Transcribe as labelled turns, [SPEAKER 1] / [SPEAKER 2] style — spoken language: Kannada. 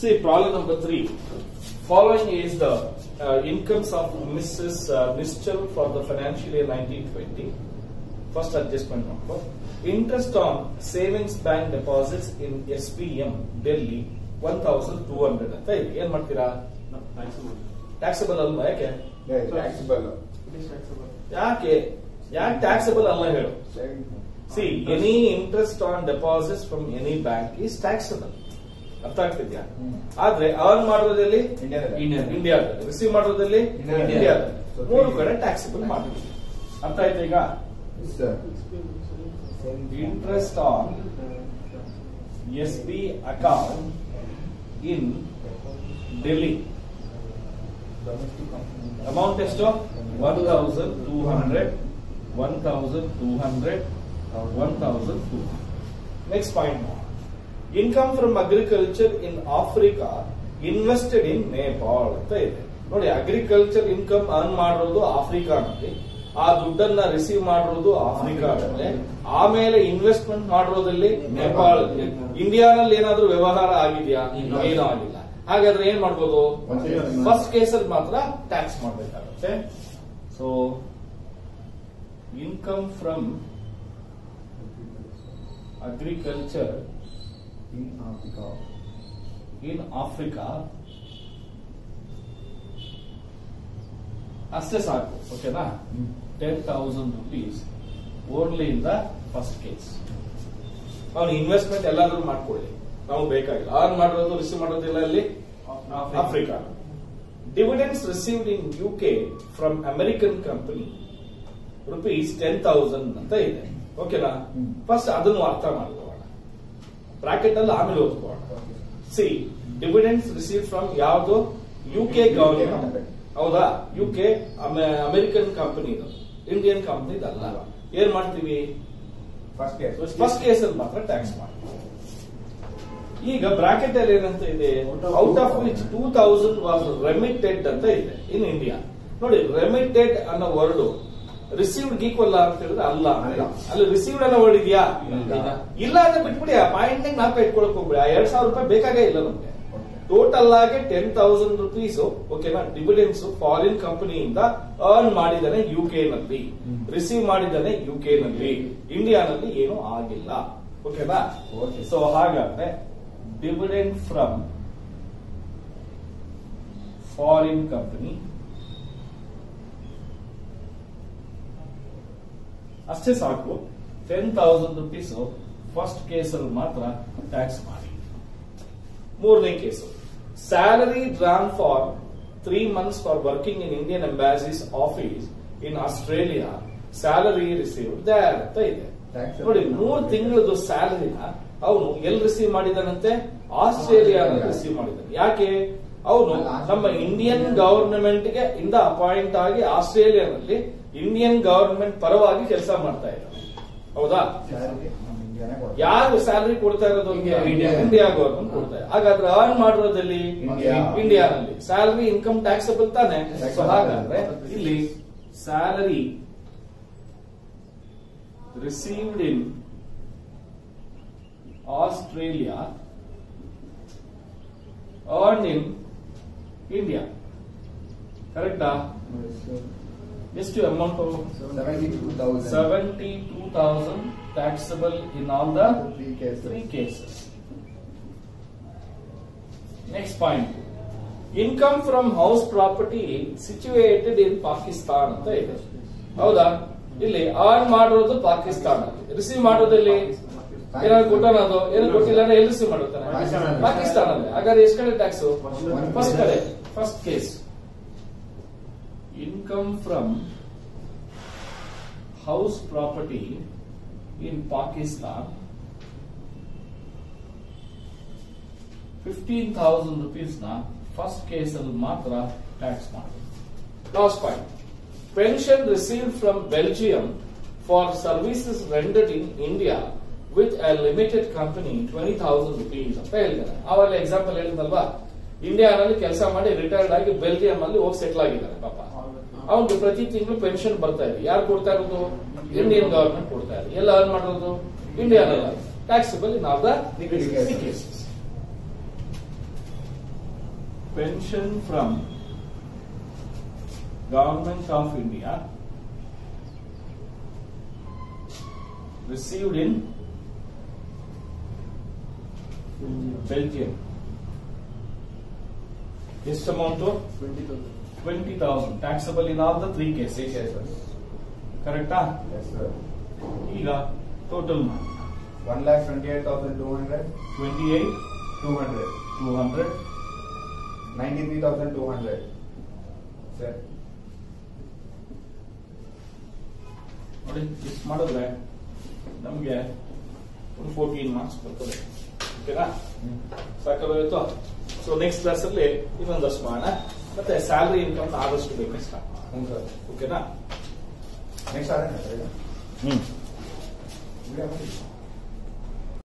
[SPEAKER 1] See, problem number three. Following is the uh, incomes of Mrs. Uh, Nischal for the financial year 1920. First adjustment number. Interest on savings bank deposits in SPM, Delhi, 1200 ಅಂತ ಇದೆ ಏನ್ ಮಾಡ್ತೀರಾ ಟ್ಯಾಕ್ಸಬಲ್ ಅಲ್ವಾ ಯಾಕೆ
[SPEAKER 2] ಟ್ಯಾಕ್ಸಿಬಲ್
[SPEAKER 1] ಯಾಕೆ ಯಾಕೆ ಟ್ಯಾಕ್ಸಬಲ್ ಅಲ್ಲ ಹೇಳು C any interest on deposits from any bank is taxable ಅರ್ಥ ಆಗ್ತಿದ್ಯಾ
[SPEAKER 2] ಹ್ಮ್.
[SPEAKER 1] ಆದ್ರೆ ಅರ್ನ್ ಮಾಡೋದ್ರಲ್ಲಿ
[SPEAKER 2] ಇಂಡಿಯಾದಲ್ಲಿ.
[SPEAKER 1] ಇಂಡಿಯಾದಲ್ಲಿ ಇಂಡಿಯಾದಲ್ಲಿ ರಿಸೀವ್ ಮಾಡೋದ್ರಲ್ಲಿ
[SPEAKER 2] ಇಂಡಿಯಾದಲ್ಲಿ.
[SPEAKER 1] ಇಂಡಿಯಾದಲ್ಲಿ
[SPEAKER 2] So,
[SPEAKER 1] ಮೂರು
[SPEAKER 2] three-
[SPEAKER 1] ಕಡೆ ಟ್ಯಾಕ್ಸಬಲ್ ಮಾಡ್ತೀವಿ ಅರ್ಥ ಆಯ್ತಾ ಈಗ
[SPEAKER 2] sir
[SPEAKER 1] interest on S B account in Delhi amount ಎಷ್ಟು one thousand two hundred one thousand two hundred one thousand two next point income from agriculture in Africa invested in Nepal ಅಂತ ಇದೆ ನೋಡಿ ಅಗ್ರಿಕಲ್ಚರ್ ಇನ್ಕಮ್ ಅರ್ನ್ ಮಾಡಿರೋದು ಆಫ್ರಿಕಾನಲ್ಲಿ ಆ ದುಡ್ಡನ್ನ ರಿಸೀವ್ ಮಾಡಿರೋದು ಆಫ್ರಿಕಾದಲ್ಲಿ ಆಮೇಲೆ ಇನ್ವೆಸ್ಟ್ಮೆಂಟ್ ಮಾಡಿರೋದಲ್ಲಿ ನೇಪಾಳ ಇಂಡಿಯಾನಲ್ಲಿ ಏನಾದ್ರೂ ವ್ಯವಹಾರ ಆಗಿದೆಯಾ
[SPEAKER 3] ಇಲ್ಲ.
[SPEAKER 1] ಏನೂ ಆಗಿಲ್ಲ ಹಾಗಾದ್ರೆ ಏನ್ ಮಾಡ್ಬೋದು
[SPEAKER 2] ಒಂದೇ ಒಂದು.
[SPEAKER 1] ಫಸ್ಟ್ ಕೇಸಲ್ಲಿ ಮಾತ್ರ ಟ್ಯಾಕ್ಸ್ ಮಾಡಬೇಕಾಗುತ್ತೆ so income from agriculture in Africa ಅಷ್ಟೇ ಸಾಕು ಓಕೆನಾ ten thousand rupees only in the first case ಅವನು ಇನ್ವೆಸ್ಟ್ಮೆಂಟ್ ಎಲ್ಲಾದ್ರೂ ಮಾಡ್ಕೊಳ್ಳಿ ನಾವು ಬೇಕಾಗಿಲ್ಲ ಅರ್ನ್ ಮಾಡಿರೋದು ರಿಸೀವ್ ಮಾಡೋದಿಲ್ಲ ಅಲ್ಲಿ Africa dividends received in U K from American company rupees ten thousand ಅಂತ ಇದೆ ಓಕೆನಾ
[SPEAKER 2] ಹ್ಮ್.
[SPEAKER 1] ಫಸ್ಟ್ ಅದನ್ನು ಅರ್ಥ ಮಾಡ್ಕೋಣ ಬ್ರಾಕೆಟ್ ಅಲ್ಲಿ ಆಮೇಲೆ ಓದ್ಕೋಣ ಸಿ ಡಿವಿಡೆನ್ಸ್ ರಿಸೀವ್ ಫ್ರಮ್ ಯಾವುದು ಯು ಕೆ ಗವರ್ಮೆಂಟ್ ಹೌದಾ ಯು ಕೆ ಅಮೆರಿಕನ್ ಕಂಪನಿ ಇದು ಇಂಡಿಯನ್ ಕಂಪನಿ ಅಲ್ಲ ಏನ್ ಮಾಡ್ತೀವಿ
[SPEAKER 2] ಫಸ್ಟ್
[SPEAKER 1] ಫಸ್ಟ್ ಕೇಸ್ ಅಲ್ಲಿ ಮಾತ್ರ ಟ್ಯಾಕ್ಸ್ ಮಾಡ್ತೀವಿ ಈಗ ಬ್ರಾಕೆಟ್ ಅಲ್ಲಿ ಏನಂತ ಇದೆ
[SPEAKER 2] Out of
[SPEAKER 1] out of which two thousand was remitted ಅಂತ ಇದೆ ಇನ್ ಇಂಡಿಯಾ ನೋಡಿ ರೆಮಿಟೆಡ್ ಅನ್ನೋ ವರ್ಡ್ ರಿಸೀವ್ಡ್ ಈಕ್ವಲ್ ಅಂತ ಹೇಳಿದ್ರೆ ಅಲ್ಲ
[SPEAKER 2] ಅಲ್ಲ.
[SPEAKER 1] ಅಲ್ಲಿ ರಿಸೀವ್ಡ್ ಅನ್ನೋ ವರ್ಡ್ ಇದೆಯಾ
[SPEAKER 2] ಇಲ್ಲ.
[SPEAKER 1] ಇಲ್ಲ ಅಂತ ಬಿಟ್ಬಿಡಿ ಆ ಪಾಯಿಂಟ್ ನಾಲ್ಕು ಇಟ್ಕೊಳಕ್ ಹೋಗ್ಬಿಡಿ ಆ ಎರಡ್ ಸಾವಿರ ರೂಪಾಯಿ ಬೇಕಾಗೇ ಇಲ್ಲ ನಮ್ಗೆ ಟೋಟಲ್ ಆಗಿ ಟೆನ್ ತೌಸಂಡ್ ರುಪೀಸ್ ಓಕೆನಾ ಡಿವಿಡೆನ್ಸ್ ಫಾರಿನ್ ಕಂಪನಿಯಿಂದ ಅರ್ನ್ ಮಾಡಿದ್ದಾನೆ ಯು ಕೆ ನಲ್ಲಿ
[SPEAKER 2] ಹ್ಮ್.
[SPEAKER 1] ರಿಸೀವ್ ಮಾಡಿದ್ದಾನೆ ಯು ಕೆ ನಲ್ಲಿ ಇಂಡಿಯಾನಲ್ಲಿ ಏನೂ ಆಗಿಲ್ಲ ಓಕೆನಾ
[SPEAKER 2] Okay.
[SPEAKER 1] ಸೊ ಹಾಗಾದ್ರೆ ಡಿವಿಡೆಂಡ್ ಫ್ರಮ್ ಫಾರಿನ್ ಕಂಪನಿ ಅಷ್ಟೇ ಸಾಕು ಟೆನ್ ತೌಸಂಡ್ ರುಪೀಸ್ ಫಸ್ಟ್ ಕೇಸಲ್ಲಿ ಮಾತ್ರ ಟ್ಯಾಕ್ಸ್ ಮಾಡಿ ಮೂರನೇ case salary drawn for three months for working in Indian embassies office in Australia salary receive there ಅಂತ ಇದೆ
[SPEAKER 2] Tax
[SPEAKER 1] ನೋಡಿ
[SPEAKER 2] ಅಲ್ಲಿ
[SPEAKER 1] ಮೂರು
[SPEAKER 2] ನಾವು-
[SPEAKER 1] ತಿಂಗಳದು ಸ್ಯಾಲರಿನ ಅವನು ಎಲ್ಲಿ ರಿಸೀವ್ ಮಾಡಿದಾನಂತೆ ಆಸ್ಟ್ರೇಲಿಯಾದಲ್ಲಿ
[SPEAKER 2] ಆಸ್ಟ್ರೇಲಿಯಾ.
[SPEAKER 1] ರಿಸೀವ್ ಮಾಡಿದ್ದಾನೆ ಯಾಕೆ ಅವನು
[SPEAKER 2] ಅಲ್ಲ, ಆಸ್ಟ್ರೇಲಿಯಾ.
[SPEAKER 1] ನಮ್ಮ ಇಂಡಿಯನ್ ಗವರ್ನಮೆಂಟ್ ಗೆ ಇಂದ ಅಪಾಯಿಂಟ್ ಆಗಿ ಆಸ್ಟ್ರೇಲಿಯಾದಲ್ಲಿ ಇಂಡಿಯನ್ ಗವರ್ನಮೆಂಟ್ ಪರವಾಗಿ ಕೆಲಸ ಮಾಡ್ತಾ ಇದ್ದಾನೆ ಹೌದಾ ಯಾರು ಸ್ಯಾಲರಿ ಕೊಡ್ತಾ ಇರೋದು
[SPEAKER 3] India-
[SPEAKER 1] India
[SPEAKER 3] India.
[SPEAKER 1] India government ಕೊಡ್ತಾ ಇದೆ ಹಾಗಾದ್ರೆ ಅರ್ನ್ ಮಾಡಿರೋದಲ್ಲಿ
[SPEAKER 2] ಇಂಡಿಯಾ.
[SPEAKER 1] ಇಂಡಿಯಾನಲ್ಲಿ ಸ್ಯಾಲರಿ ಇನ್ಕಮ್ ಟ್ಯಾಕ್ಸಬಲ್ ತಾನೆ ಸೊ
[SPEAKER 2] Taxable.
[SPEAKER 1] ಹಾಗಾದ್ರೆ ಇಲ್ಲಿ salary received in Australia earn in India ಕರೆಕ್ಟಾ ಎಷ್ಟು amount seventy two thousand taxable in all the three cases. Next point. Income from house property situated in Pakistan ಅಂತ ಇದೆ ಹೌದಾ ಇಲ್ಲಿ ಅರ್ನ್ ಮಾಡಿರೋದು ಪಾಕಿಸ್ತಾನ ರಿಸೀವ್ ಮಾಡೋದಲ್ಲಿ ಏನಾದ್ರು ಕೊಟ್ಟಾನ ಅದು ಏನು ಕೊಟ್ಟಿಲ್ಲ ಅಂದ್ರೆ ಎಲ್ಲಿ ರಿಸೀವ್ ಮಾಡುತ್ತಾನೆ
[SPEAKER 2] ಪಾಕಿಸ್ತಾನದಲ್ಲಿ.
[SPEAKER 1] ಪಾಕಿಸ್ತಾನಲ್ಲಿ ಹಾಗಾದ್ರೆ ಎಷ್ಟು ಕಡೆ ಟ್ಯಾಕ್ಸ್ ಫಸ್ಟ್ ಕಡೆ first case income from house property in Pakistan fifteen thousand rupees ನ ಫಸ್ಟ್ ಕೇಸ್ ಅಲ್ಲಿ ಮಾತ್ರ ಟ್ಯಾಕ್ಸ್ ಮಾಡಬೇಕು last point pension receive from Belgium for services rendered in India with a limited company twenty thousand rupees ಅಂತ ಹೇಳಿದ್ದಾರೆ ಅವಾಗ ಎಕ್ಸಾಂಪಲ್ ಹೇಳಿದ್ನಲ್ವಾ ಇಂಡಿಯಾನಲ್ಲಿ ಕೆಲಸ ಮಾಡಿ ರಿಟೈರ್ಡ್ ಆಗಿ ಬೆಲ್ಜಿಯಂ ಅಲ್ಲಿ ಹೋಗಿ ಸೆಟ್ಲ್ ಆಗಿದ್ದಾರೆ ಪಾಪ ಅವನಿಗೆ ಪ್ರತಿ ತಿಂಗಳು ಪೆನ್ಷನ್ ಬರ್ತಾ ಇದೆ ಯಾರು ಕೊಡ್ತಾ ಇರೋದು ಇಂಡಿಯನ್ ಗವರ್ಮೆಂಟ್ ಕೊಡ್ತಾ ಇದೆ ಎಲ್ಲ ಅರ್ನ್ ಮಾಡೋದು ಇಂಡಿಯಾನಲ್ಲ taxable in all the cases pension from government of India received in Belgium. ಎಷ್ಟು amount twenty thousand taxable in all the three cases
[SPEAKER 2] Three cases.
[SPEAKER 1] ಕರೆಕ್ಟಾ
[SPEAKER 2] Yes, sir.
[SPEAKER 1] ಈಗ total
[SPEAKER 2] One lakh twenty-eight thousand two hundred,
[SPEAKER 1] twenty eight
[SPEAKER 2] two hundred,
[SPEAKER 1] two hundred
[SPEAKER 2] ninety-three thousand two hundred. Sir.
[SPEAKER 1] ನೋಡಿ ಇಷ್ಟು ಮಾಡಿದ್ರೆ ನಮಗೆ ಒಂದು ಫೋರ್ಟೀನ್ ಮಾರ್ಕ್ಸ್ ಬರ್ತದೆ ಓಕೆನಾ ಸಾಕಾಗೋಯ್ತು ಸೊ ನೆಕ್ಸ್ಟ್ ಕ್ಲಾಸ್ ಅಲ್ಲಿ ಇನ್ನೊಂದಷ್ಟು ಮಾಡೋಣ ಮತ್ತೆ ಸ್ಯಾಲರಿ ಇನ್ಕಮ್ ಆದಷ್ಟು ಬೇಕು ಸ್ಟಾರ್ಟ್ ಮಾಡೋಣ
[SPEAKER 2] ಹ್ಞೂ ಸರ್
[SPEAKER 1] ಓಕೆನಾ
[SPEAKER 2] ನೆಕ್ಸ್ಟ್ ಅದೇನಾ ಸರ್ ಈಗ
[SPEAKER 1] ಹ್ಮ್
[SPEAKER 2] ವಿಡಿಯೋ ಮಾಡಿ